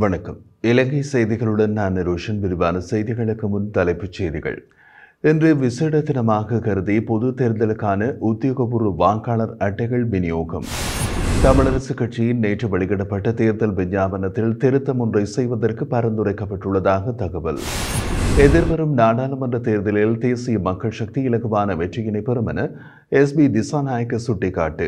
வணக்கம் இலங்கை செய்திகளுடன் நான் ரோஷன் விரிவான செய்திகளுக்கு முன் தலைப்புச் செய்திகள் இன்று விசேட தினமாக கருதி பொது தேர்தலுக்கான உத்தியோகபூர்வ வாக்காளர் அட்டைகள் விநியோகம் தமிழரசு கட்சியின் நேற்று வெளியிடப்பட்ட தேர்தல் விஞ்ஞாபனத்தில் திருத்தம் ஒன்றை செய்வதற்கு பரிந்துரைக்கப்பட்டுள்ளதாக தகவல் எதிர்வரும் நாடாளுமன்ற தேர்தலில் தேசிய மக்கள் சக்தி இலகுவான வெற்றியினை பெறும் என எஸ்பி திசாநாயக்க சுட்டிக்காட்டு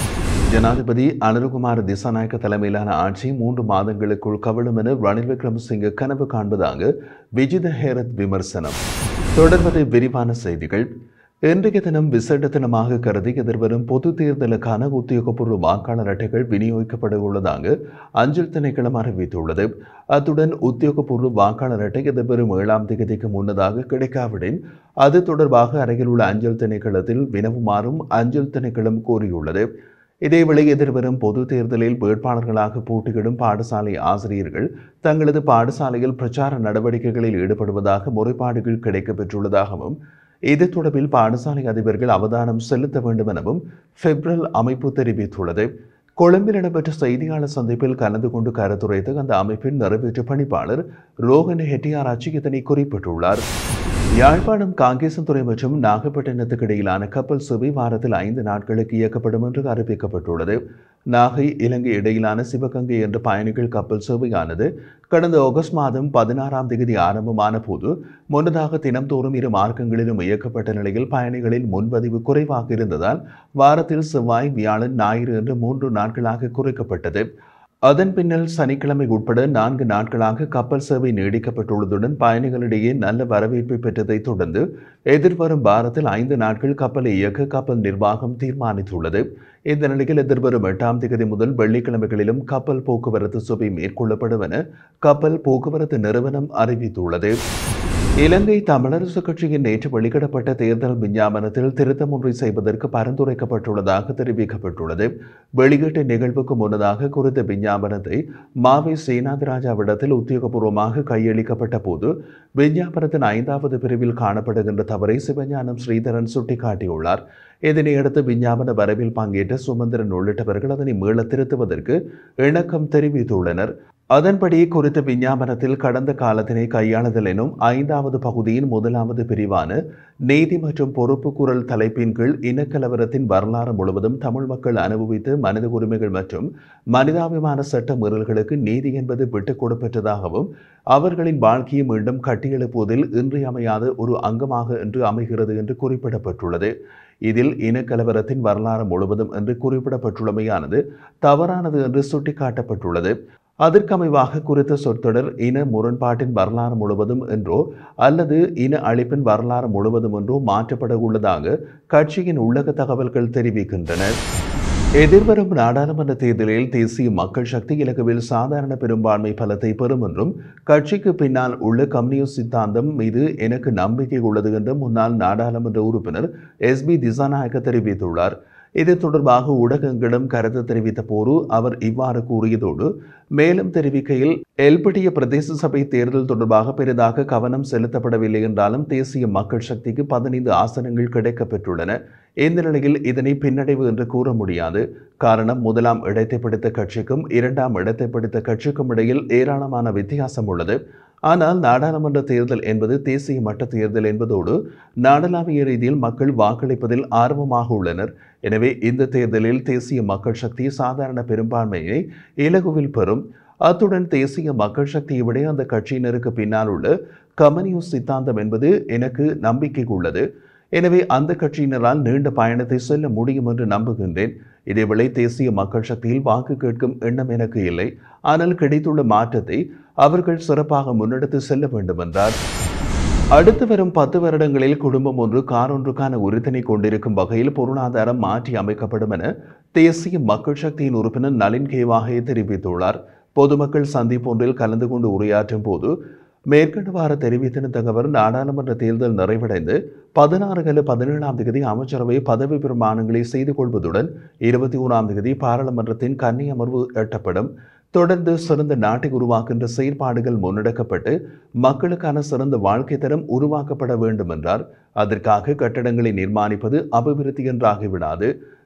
ஜனாதிபதி அனுருகுமார் திசாநாயக்க தலைமையிலான ஆட்சி மூன்று மாதங்களுக்குள் கவிழும் என ரணில் விக்ரமசிங்க கனவு காண்பதாக விஜித ஹேரத் விமர்சனம் தொடர்வது விரிவான செய்திகள் இன்றைய தினம் விசேட தினமாக கருதி எதிர்வரும் பொது தேர்தலுக்கான உத்தியோகபூர்வ வாக்காளர் அட்டைகள் விநியோகிக்கப்பட உள்ளதாக அஞ்சல் திணைக்களம் அறிவித்துள்ளது அத்துடன் உத்தியோகபூர்வ வாக்காளர் அட்டை எதிர்வரும் ஏழாம் தேதிக்கு முன்னதாக கிடைக்காவிடின் அது தொடர்பாக அருகில் உள்ள அஞ்சல் திணைக்களத்தில் வினவுமாறும் அஞ்சல் திணைக்களம் கோரியுள்ளது இதேவேளை எதிர்வரும் பொது தேர்தலில் வேட்பாளர்களாக போட்டியிடும் பாடசாலை ஆசிரியர்கள் தங்களது பாடசாலையில் பிரச்சார நடவடிக்கைகளில் ஈடுபடுவதாக முறைப்பாடுகள் கிடைக்கப்பெற்றுள்ளதாகவும் இது தொடர்பில் பாடசாலை அதிபர்கள் அவதானம் செலுத்த வேண்டும் எனவும் பெப்ரல் அமைப்பு தெரிவித்துள்ளது கொழும்பில் இடம்பெற்ற செய்தியாளர் சந்திப்பில் கலந்து கொண்டு கருத்துரைத்த அந்த அமைப்பின் நிறைவேற்று பணிப்பாளர் ரோஹன் ஹெட்டியாராச்சி இதனை குறிப்பிட்டுள்ளார் யாழ்ப்பாணம் காங்கேசன்துறை மற்றும் நாகப்பட்டினத்துக்கு இடையிலான கப்பல் சேவை வாரத்தில் ஐந்து நாட்களுக்கு இயக்கப்படும் என்று அறிவிக்கப்பட்டுள்ளது நாகை இலங்கை இடையிலான சிவகங்கை என்ற பயணிகள் கப்பல் சேவையானது கடந்த ஆகஸ்ட் மாதம் பதினாறாம் தேதி ஆரம்பமான போது முன்னதாக தினம்தோறும் இரு மார்க்கங்களிலும் இயக்கப்பட்ட நிலையில் பயணிகளின் முன்பதிவு குறைவாக இருந்ததால் வாரத்தில் செவ்வாய் வியாழன் ஞாயிறு என்று மூன்று நாட்களாக குறைக்கப்பட்டது அதன் பின்னர் சனிக்கிழமை உட்பட நான்கு நாட்களாக கப்பல் சேவை நீடிக்கப்பட்டுள்ளதுடன் பயணிகளிடையே நல்ல வரவேற்பை பெற்றதை தொடர்ந்து எதிர்வரும் வாரத்தில் ஐந்து நாட்கள் கப்பலை இயக்க கப்பல் நிர்வாகம் தீர்மானித்துள்ளது இந்த நிலையில் எதிர்வரும் எட்டாம் தேதி முதல் வெள்ளிக்கிழமைகளிலும் கப்பல் போக்குவரத்து சேவை மேற்கொள்ளப்படும் என கப்பல் போக்குவரத்து நிறுவனம் அறிவித்துள்ளது இலங்கை தமிழரசு கட்சியின் நேற்று வெளியிடப்பட்ட தேர்தல் விஞ்ஞாபனத்தில் திருத்தம் ஒன்றை செய்வதற்கு பரிந்துரைக்கப்பட்டுள்ளதாக தெரிவிக்கப்பட்டுள்ளது வெளியீட்டு நிகழ்வுக்கு முன்னதாக குறித்த விஞ்ஞாபனத்தை மாவை சேனாதிராஜாவிடத்தில் உத்தியோகபூர்வமாக கையளிக்கப்பட்ட போது விஞ்ஞாபனத்தின் ஐந்தாவது பிரிவில் காணப்படுகின்ற தவறை சிவஞானம் ஸ்ரீதரன் சுட்டிக்காட்டியுள்ளார் இதனையடுத்து விஞ்ஞாபன வரவில் பங்கேற்ற சுமந்திரன் உள்ளிட்டவர்கள் அதனை மீள திருத்துவதற்கு இணக்கம் தெரிவித்துள்ளனர் அதன்படி குறித்த விஞ்ஞாபனத்தில் கடந்த காலத்தினை கையாளுதல் எனும் ஐந்தாவது பகுதியின் முதலாவது பிரிவான நீதி மற்றும் பொறுப்பு குரல் தலைப்பின் கீழ் இனக்கலவரத்தின் வரலாறு முழுவதும் தமிழ் மக்கள் அனுபவித்த மனித உரிமைகள் மற்றும் மனிதாபிமான சட்ட மீறல்களுக்கு நீதி என்பது விட்டுக் கொடுப்பற்றதாகவும் அவர்களின் வாழ்க்கையை மீண்டும் கட்டியெழுப்புவதில் இன்றியமையாத ஒரு அங்கமாக என்று அமைகிறது என்று குறிப்பிடப்பட்டுள்ளது இதில் இனக்கலவரத்தின் வரலாறு முழுவதும் என்று குறிப்பிடப்பட்டுள்ளமையானது தவறானது என்று சுட்டிக்காட்டப்பட்டுள்ளது அதற்கமைவாக குறித்த சொற்றொடர் இன முரண்பாட்டின் வரலாறு முழுவதும் என்றோ அல்லது இன அழிப்பின் வரலாறு முழுவதும் என்றோ மாற்றப்பட உள்ளதாக கட்சியின் உள்ளக தகவல்கள் தெரிவிக்கின்றன எதிர்வரும் நாடாளுமன்ற தேர்தலில் தேசிய மக்கள் சக்தி இலகுவில் சாதாரண பெரும்பான்மை பலத்தை பெறும் என்றும் கட்சிக்கு பின்னால் உள்ள கம்யூனிஸ்ட் சித்தாந்தம் மீது எனக்கு நம்பிக்கை உள்ளது என்றும் முன்னாள் நாடாளுமன்ற உறுப்பினர் எஸ் பி திசாநாயக்க தெரிவித்துள்ளார் இது தொடர்பாக ஊடகங்களிடம் கருத்து தெரிவித்த போது அவர் இவ்வாறு கூறியதோடு மேலும் தெரிவிக்கையில் எல்பிட்டிய பிரதேச சபை தேர்தல் தொடர்பாக பெரிதாக கவனம் செலுத்தப்படவில்லை என்றாலும் தேசிய மக்கள் சக்திக்கு பதினைந்து ஆசனங்கள் கிடைக்கப்பெற்றுள்ளன இந்த நிலையில் இதனை பின்னடைவு என்று கூற முடியாது காரணம் முதலாம் இடத்தை பிடித்த கட்சிக்கும் இரண்டாம் இடத்தை பிடித்த கட்சிக்கும் இடையில் ஏராளமான வித்தியாசம் உள்ளது ஆனால் நாடாளுமன்ற தேர்தல் என்பது தேசிய மட்ட தேர்தல் என்பதோடு நாடளாவிய ரீதியில் மக்கள் வாக்களிப்பதில் ஆர்வமாக உள்ளனர் எனவே இந்த தேர்தலில் தேசிய மக்கள் சக்தி சாதாரண பெரும்பான்மையை இலகுவில் பெறும் அத்துடன் தேசிய மக்கள் சக்தியை விட அந்த கட்சியினருக்கு பின்னால் உள்ள கம்யூனிஸ்ட் சித்தாந்தம் என்பது எனக்கு நம்பிக்கை உள்ளது எனவே அந்த கட்சியினரால் நீண்ட பயணத்தை செல்ல முடியும் என்று நம்புகின்றேன் இதேவேளை தேசிய மக்கள் சக்தியில் வாக்கு கேட்கும் எண்ணம் எனக்கு இல்லை ஆனால் கிடைத்துள்ள மாற்றத்தை அவர்கள் சிறப்பாக முன்னெடுத்து செல்ல வேண்டும் என்றார் அடுத்து வரும் பத்து வருடங்களில் குடும்பம் ஒன்று கார் ஒன்றுக்கான உறுதினை கொண்டிருக்கும் வகையில் பொருளாதாரம் மாற்றி அமைக்கப்படும் என தேசிய மக்கள் சக்தியின் உறுப்பினர் நளின் கேவாகே தெரிவித்துள்ளார் பொதுமக்கள் சந்திப்பொன்றில் கலந்து கொண்டு உரையாற்றும் போது மேற்கண்டவாறு தெரிவித்திருந்த தகவல் நாடாளுமன்ற தேர்தல் நிறைவடைந்து பதினாறு கல பதினேழாம் தேதி அமைச்சரவை பதவி பிரமாணங்களை செய்து கொள்வதுடன் இருபத்தி ஓராம் தேதி பாராளுமன்றத்தின் கன்னி அமர்வு எட்டப்படும் தொடர்ந்து சிறந்த நாட்டை உருவாக்கின்ற செயற்பாடுகள் முன்னெடுக்கப்பட்டு மக்களுக்கான சிறந்த வாழ்க்கை தரம் உருவாக்கப்பட வேண்டும் என்றார் அதற்காக கட்டடங்களை நிர்மாணிப்பது அபிவிருத்தி என்றாகிவிடாது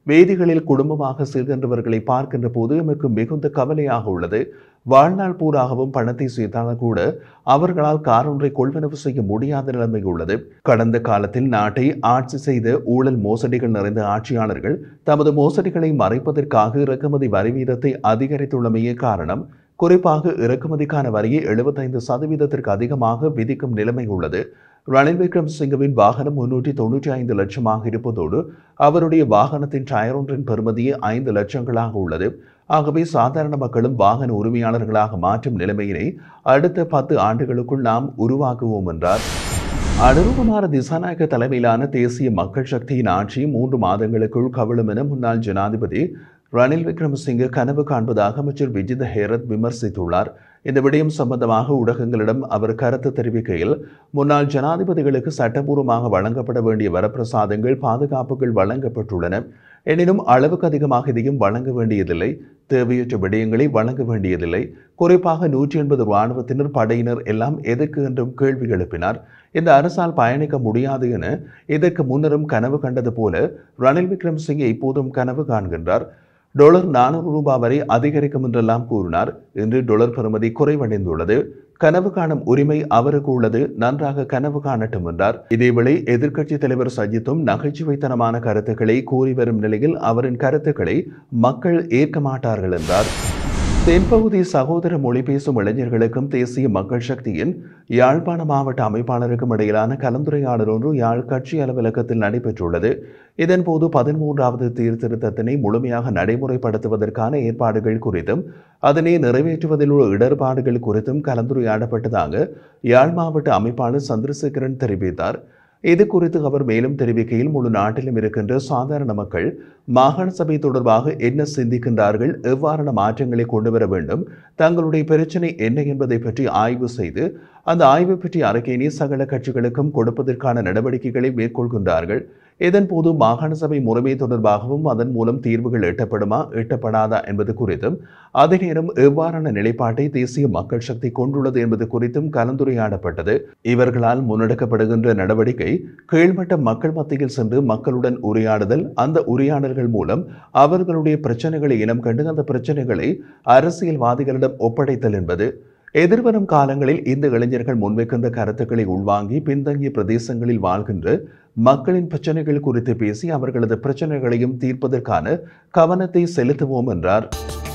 வேதிகளில் குடும்பமாக செல்கின்றவர்களை பார்க்கின்ற போது எமக்கு மிகுந்த கவலையாக உள்ளது வாழ்நாள் பூராகவும் பணத்தை சேர்த்தாலும் கூட அவர்களால் காரொன்றை கொள்வனவு செய்ய முடியாத நிலைமை உள்ளது கடந்த காலத்தில் நாட்டை ஆட்சி செய்த ஊழல் மோசடிகள் நிறைந்த ஆட்சியாளர்கள் தமது மோசடிகளை மறைப்பதற்காக இறக்குமதி வரி வீதத்தை அதிகரித்துள்ளமையே காரணம் குறிப்பாக இறக்குமதிக்கான வரியை எழுபத்தைந்து சதவீதத்திற்கு அதிகமாக விதிக்கும் நிலைமை உள்ளது ரணில் விக்ரமசிங்கவின் வாகனம் முன்னூற்றி தொன்னூற்றி ஐந்து லட்சமாக இருப்பதோடு அவருடைய வாகனத்தின் டயர் ஒன்றின் பெறுமதியே ஐந்து லட்சங்களாக உள்ளது ஆகவே சாதாரண மக்களும் வாகன உரிமையாளர்களாக மாற்றும் நிலைமையினை அடுத்த பத்து ஆண்டுகளுக்குள் நாம் உருவாக்குவோம் என்றார் அனுருகுமார திசாநாயக்க தலைமையிலான தேசிய மக்கள் சக்தியின் ஆட்சி மூன்று மாதங்களுக்குள் கவிழும் என முன்னாள் ஜனாதிபதி ரணில் விக்ரமசிங்கே கனவு காண்பதாக அமைச்சர் விஜித ஹேரத் விமர்சித்துள்ளார் இந்த விடயம் சம்பந்தமாக ஊடகங்களிடம் அவர் கருத்து தெரிவிக்கையில் முன்னாள் ஜனாதிபதிகளுக்கு சட்டபூர்வமாக வழங்கப்பட வேண்டிய வரப்பிரசாதங்கள் பாதுகாப்புகள் வழங்கப்பட்டுள்ளன எனினும் அளவுக்கு அதிகமாக இதையும் வழங்க வேண்டியதில்லை தேவையற்ற விடயங்களை வழங்க வேண்டியதில்லை குறிப்பாக நூற்றி எண்பது இராணுவத்தினர் படையினர் எல்லாம் எதற்கு என்றும் கேள்வி எழுப்பினார் இந்த அரசால் பயணிக்க முடியாது என இதற்கு முன்னரும் கனவு கண்டது போல ரணில் விக்ரமசிங்கே இப்போதும் கனவு காண்கின்றார் டொலர் நானூறு ரூபாய் வரை அதிகரிக்கும் என்றெல்லாம் கூறினார் இன்று டொலர் பெறுமதி குறைவடைந்துள்ளது கனவு காணும் உரிமை அவருக்கு உள்ளது நன்றாக கனவு காணட்டும் என்றார் இதேவேளை எதிர்க்கட்சித் தலைவர் சஜித்தும் நகைச்சுவைத்தனமான கருத்துக்களை கூறி வரும் நிலையில் அவரின் கருத்துக்களை மக்கள் ஏற்க மாட்டார்கள் என்றார் தென்பகுதி சகோதர மொழி பேசும் இளைஞர்களுக்கும் தேசிய மக்கள் சக்தியின் யாழ்ப்பாண மாவட்ட அமைப்பாளருக்கும் இடையிலான கலந்துரையாடல் ஒன்று யாழ் கட்சி அலுவலகத்தில் நடைபெற்றுள்ளது இதன்போது பதிமூன்றாவது சீர்திருத்தத்தினை முழுமையாக நடைமுறைப்படுத்துவதற்கான ஏற்பாடுகள் குறித்தும் அதனை நிறைவேற்றுவதில் உள்ள இடர்பாடுகள் குறித்தும் கலந்துரையாடப்பட்டதாக யாழ் மாவட்ட அமைப்பாளர் சந்திரசேகரன் தெரிவித்தார் இது குறித்து அவர் மேலும் தெரிவிக்கையில் முழு நாட்டிலும் இருக்கின்ற சாதாரண மக்கள் மாகாண சபை தொடர்பாக என்ன சிந்திக்கின்றார்கள் எவ்வாறான மாற்றங்களை கொண்டு வர வேண்டும் தங்களுடைய பிரச்சனை என்ன என்பதை பற்றி ஆய்வு செய்து அந்த ஆய்வு பற்றிய அறிக்கையினை சகல கட்சிகளுக்கும் கொடுப்பதற்கான நடவடிக்கைகளை மேற்கொள்கின்றார்கள் இதன்போது மாகாண சபை முறைமை தொடர்பாகவும் அதன் மூலம் தீர்வுகள் எட்டப்படுமா எட்டப்படாதா என்பது குறித்தும் அதே நேரம் எவ்வாறான நிலைப்பாட்டை தேசிய மக்கள் சக்தி கொண்டுள்ளது என்பது குறித்தும் கலந்துரையாடப்பட்டது இவர்களால் முன்னெடுக்கப்படுகின்ற நடவடிக்கை கீழ்மட்ட மக்கள் மத்தியில் சென்று மக்களுடன் உரையாடுதல் அந்த உரையாடல்கள் மூலம் அவர்களுடைய பிரச்சனைகளை இனம் கண்டு அந்த பிரச்சனைகளை அரசியல்வாதிகளிடம் ஒப்படைத்தல் என்பது எதிர்வரும் காலங்களில் இந்த இளைஞர்கள் முன்வைக்கின்ற கருத்துக்களை உள்வாங்கி பின்தங்கிய பிரதேசங்களில் வாழ்கின்ற மக்களின் பிரச்சனைகள் குறித்து பேசி அவர்களது பிரச்சனைகளையும் தீர்ப்பதற்கான கவனத்தை செலுத்துவோம் என்றார்